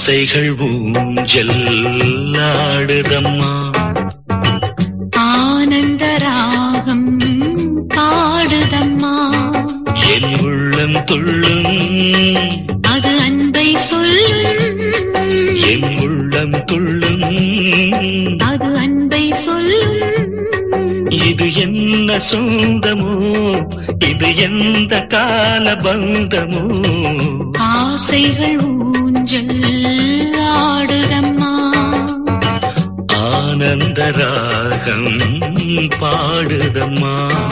ஆசைகள் ஊஞ்சல் ஆடுதம்மா ஆனந்த ராகம் பாடுதம்மா என் உள்ளம் துள்ளும் அது அன்பை சொல்லும் என் உள்ளம் துள்ளும் அது அன்பை சொல்லும் இது என்ன சொந்தமோ இது எந்த கால பந்தமோ ஆசைகள் ஊஞ்சல் ஆடுதம்மா ஆனந்த ராகம் பாடுதம்மா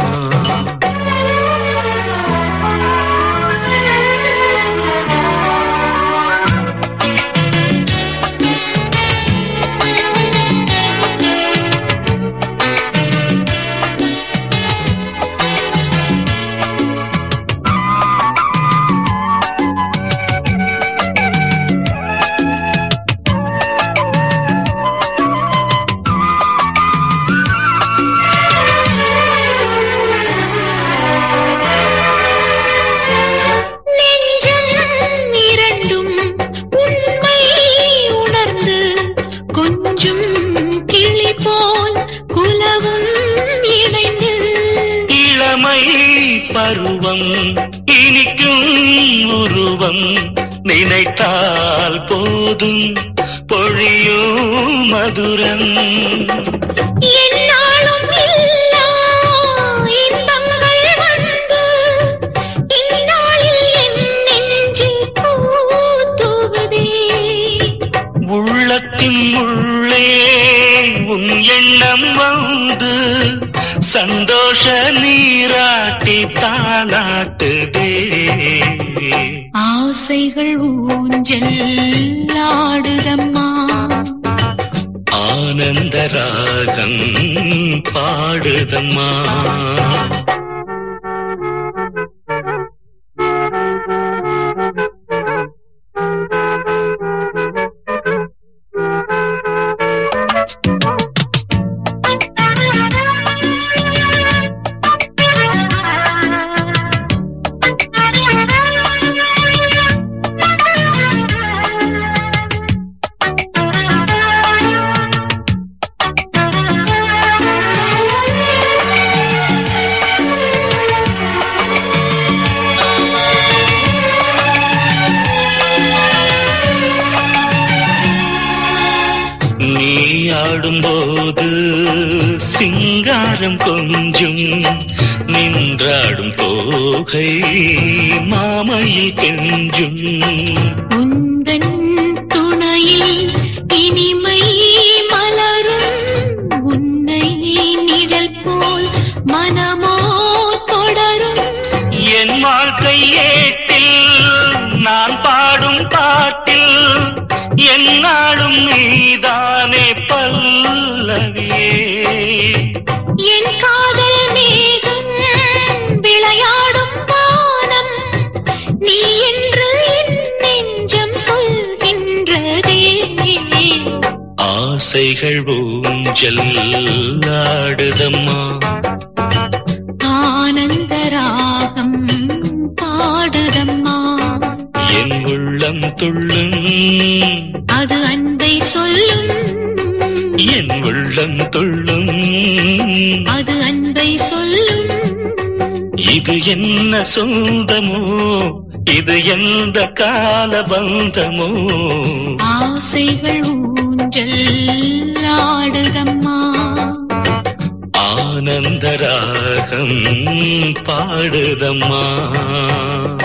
நெஞ்சம் இரண்டும் உண்மை உணர்ந்து கொஞ்சம் கிளி போல் குலவும் இணைந்து இளமை பருவம் இனிக்கும் உருவம் நினைத்தால் போதும் பொழியும் மதுரம் என்னாலும் இல்லா இன்பங்கள் வந்து இந்நாளில் என் நெஞ்சில் பூத்துவதே உள்ளத்தின் உள்ளே உன் எண்ணம் வந்து சந்தோஷ நீராட்டி தாளாட்டுதே ஆசைகள் ஊஞ்சல் ஆடுதம்மா ஆனந்த ராகம் பாடுதம்மா நீ ஆடும்போது சிங்காரம் கொஞ்சும் நின்றாடும் தோகை மாமையில் கெஞ்சும் உந்தன் துணையில் இனிமை மலரும் உன்னை நிழல் போல் மனமோ தொடரும் என் வாழ்க்கை ஏட்டில் நான் பாடும் பாட்டில் என்னாலும் நீதானே பல்லவியே என் காதல் மேகம் விளையாடும் வானம் நீ என்று என் நெஞ்சம் சொல்கின்றதே ஆசைகள் ஊஞ்சல் ஆடுதம்மா ஆனந்த ராகம் பாடுதம்மா என் உள்ளம் துள்ளும் அது அன்பை சொல்லும் என் உள்ளம் துள்ளும் அது அன்பை சொல்லும் இது என்ன சொந்தமோ இது எந்த கால பந்தமோ ஆசைகள் ஊஞ்சல் ஆடுதம்மா ஆனந்த ராகம் பாடுதம்மா